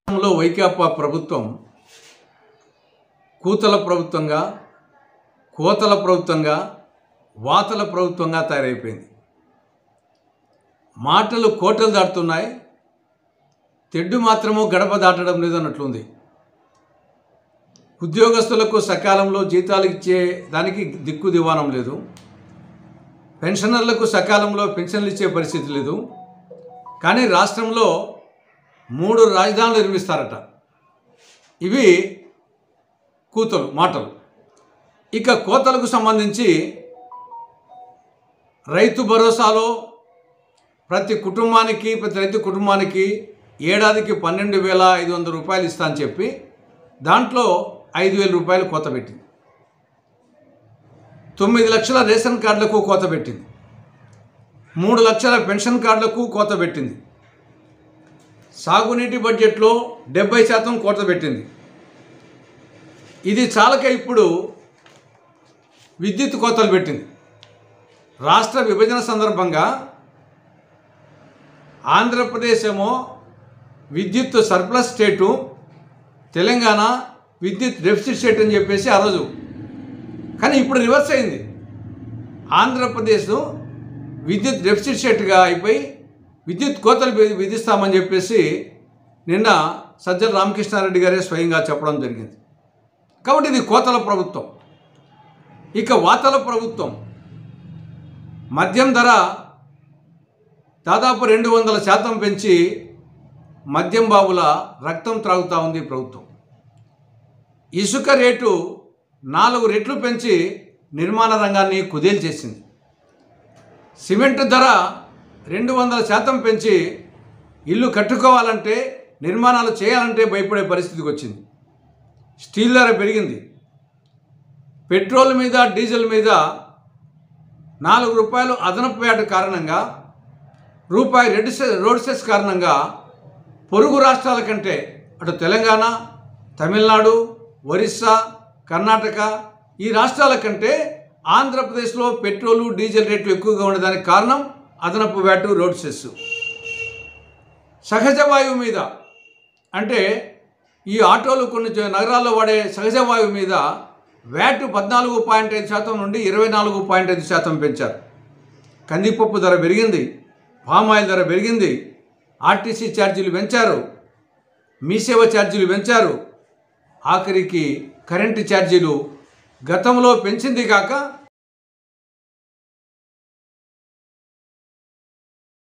రాష్ట్రంలో వైకాపా ప్రభుత్వం కూతల ప్రభుత్వంగా కోతల ప్రభుత్వంగా వాతల ప్రభుత్వంగా తయారైపోయింది మాటలు కోటలు దాటుతున్నాయి తెడ్డు మాత్రము గడప దాటడం లేదన్నట్లుంది ఉద్యోగస్తులకు సకాలంలో జీతాలు ఇచ్చే దానికి దిక్కు దివానం లేదు పెన్షనర్లకు సకాలంలో పెన్షన్లు ఇచ్చే పరిస్థితి లేదు కానీ రాష్ట్రంలో మూడు రాజధానులు నిర్మిస్తారట ఇవి కూతలు మాటలు ఇక కోతలకు సంబంధించి రైతు భరోసాలో ప్రతి కుటుంబానికి ప్రతి రైతు కుటుంబానికి ఏడాదికి పన్నెండు వేల ఐదు వందల రూపాయలు ఇస్తా అని చెప్పి దాంట్లో ఐదు వేల రూపాయలు కోత పెట్టింది తొమ్మిది లక్షల రేషన్ కార్డులకు కోత పెట్టింది మూడు లక్షల పెన్షన్ కార్డులకు కోత పెట్టింది సాగునీటి బడ్జెట్లో డెబ్బై శాతం కోత పెట్టింది ఇది చాలక ఇప్పుడు విద్యుత్ కోతలు పెట్టింది రాష్ట్ర విభజన సందర్భంగా ఆంధ్రప్రదేశ్ ఏమో విద్యుత్ సర్ప్లస్ స్టేటు తెలంగాణ విద్యుత్ డెఫిసిట్ స్టేట్ అని చెప్పేసి ఆ రోజు కానీ ఇప్పుడు రివర్స్ అయింది ఆంధ్రప్రదేశ్ విద్యుత్ డెఫిసిట్ స్టేట్గా అయిపోయి విద్యుత్ కోతలు వి- విధిస్తామని చెప్పేసి నిన్న సజ్జల రామకృష్ణారెడ్డి గారే స్వయంగా చెప్పడం జరిగింది కాబట్టి ఇది కోతల ప్రభుత్వం ఇక వాతల ప్రభుత్వం మద్యం ధర దాదాపు రెండు వందల శాతం పెంచి మద్యం బాబుల రక్తం త్రాగుతూ ఉంది ప్రభుత్వం ఇసుక రేటు నాలుగు రెట్లు పెంచి నిర్మాణ రంగాన్ని కుదేలు చేసింది సిమెంట్ ధర రెండు వందల శాతం పెంచి ఇల్లు కట్టుకోవాలంటే నిర్మాణాలు చేయాలంటే భయపడే పరిస్థితికి వచ్చింది స్టీల్ ధర పెరిగింది పెట్రోల్ మీద డీజిల్ మీద నాలుగు రూపాయలు అదనపు వేట కారణంగా రూపాయి రెడ్ సెస్ రోడ్ సెస్ కారణంగా పొరుగు రాష్ట్రాల కంటే అటు తెలంగాణ తమిళనాడు ఒరిస్సా కర్ణాటక ఈ రాష్ట్రాల కంటే ఆంధ్రప్రదేశ్లో పెట్రోలు డీజిల్ రేట్లు ఎక్కువగా ఉండడానికి కారణం అదనపు వ్యాటు రోడ్ సెస్ సహజ వాయువు మీద అంటే ఈ ఆటోలు కొన్ని చో- నగరాల్లో వాడే సహజ వాయువు మీద వ్యాట్ పద్నాలుగు పాయింట్ ఐదు శాతం నుండి ఇరవై నాలుగు పాయింట్ ఐదు శాతం పెంచారు కందిపప్పు ధర పెరిగింది పామాయిల్ ధర పెరిగింది ఆర్టీసీ ఛార్జీలు పెంచారు మీసేవ ఛార్జీలు పెంచారు ఆఖరికి కరెంటు ఛార్జీలు గతంలో పెంచింది కాక